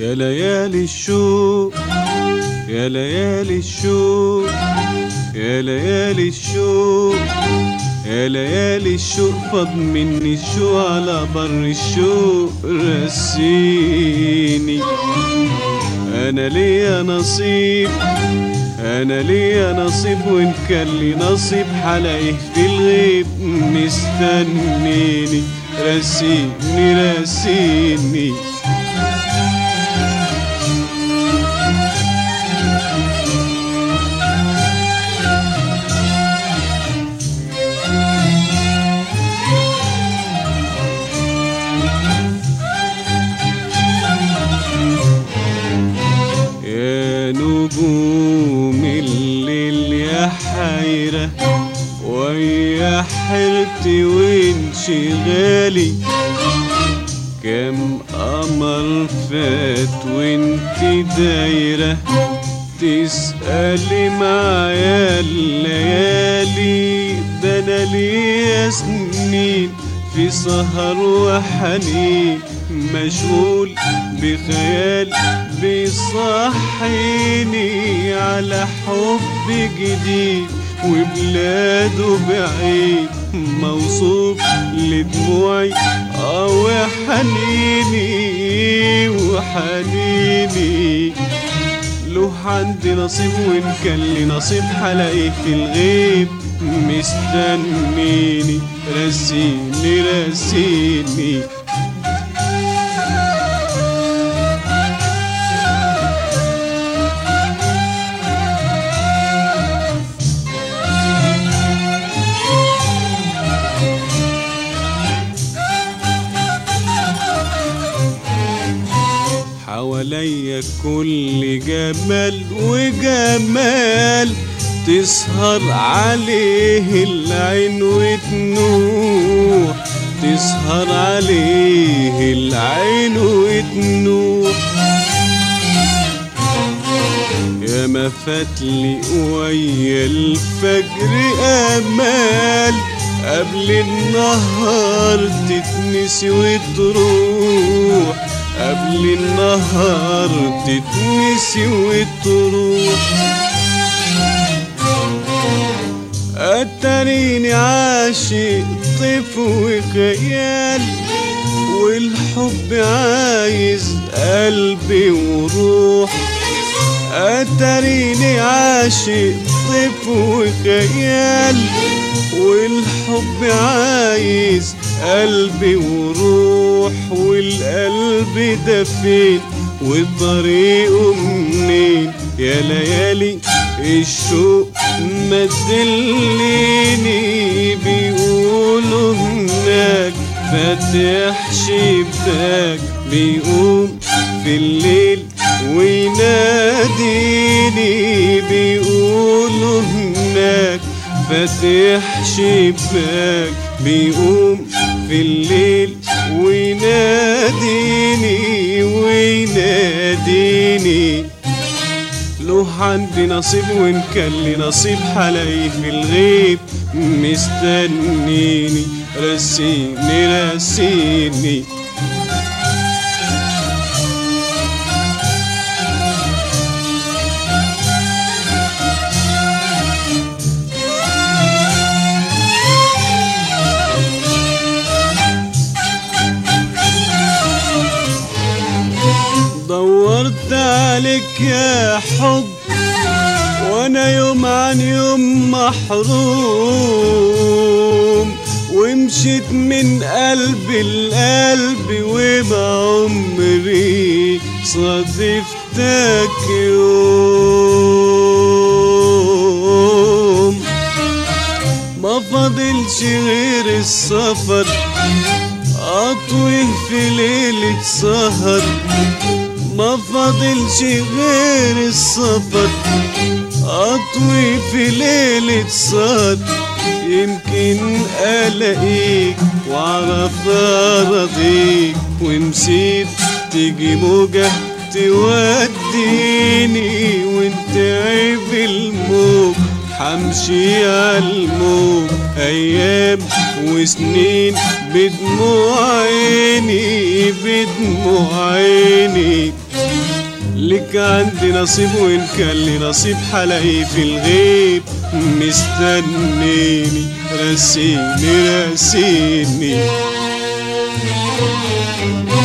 يا ليالي الشوق يا ليالي الشوق يا ليالي الشوق يا ليالي الشوق فض مني الشوق على بر الشوق رسيني انا ليا نصيب انا ليا نصيب وان كان لي نصيب حلاقيه في الغيب مستنيني رسيني رسيني يا نجوم الليل يا حيرة ويا حيرتي وانشغالي كم قمر فات وانت دايرة تسألي معايا الليالي ده انا ليا سنين في سهر وحنين مشغول بخيال بيصحيني على حب جديد وبلاده بعيد موصوف لدموعي اه وحنيني وحنيني له عندي نصيب وان كان لي نصيب حلاقيه في الغيب مستنيني رسيني رسيني حواليا كل جمال وجمال تسهر عليه العين وتنوح تسهر عليه العين وتنوح يا ما فاتلي ويا الفجر امال قبل النهار تتنسي وتروح قبل النهار تتنسي وتروح اتريني عاشق طيف وخيال والحب عايز قلبي وروح اتريني عاشق طيف وخيال والحب عايز قلبي وروح والقلب ده فين وطريقه منين يا ليالي الشوق مدليني بيقولوا هناك فاتح شباك بيقوم في الليل ويناديني بيقولوا هناك فاتح شباك بيقوم في الليل ويناديني ويناديني له عندي نصيب وان كان لي نصيب حلاقيه في الغيب مستنيني رسيني رسيني دورت عليك يا حب وانا يوم عن يوم محروم ومشيت من قلبي لقلبي وبعمري صادفتك يوم ما فاضلش غير السفر اطوي في ليلة سهر ما فاضلش غير السفر اطوي في ليلة سهر يمكن الاقيك واعرف ارضيك ونسيت تيجي موجة توديني وانت عيب الموج حمشي عالموج ايام وسنين بدموع عيني بدموع عيني لك عندي نصيب وإن كان لي نصيب حلاقيه في الغيب مستنيني رسيني رسيني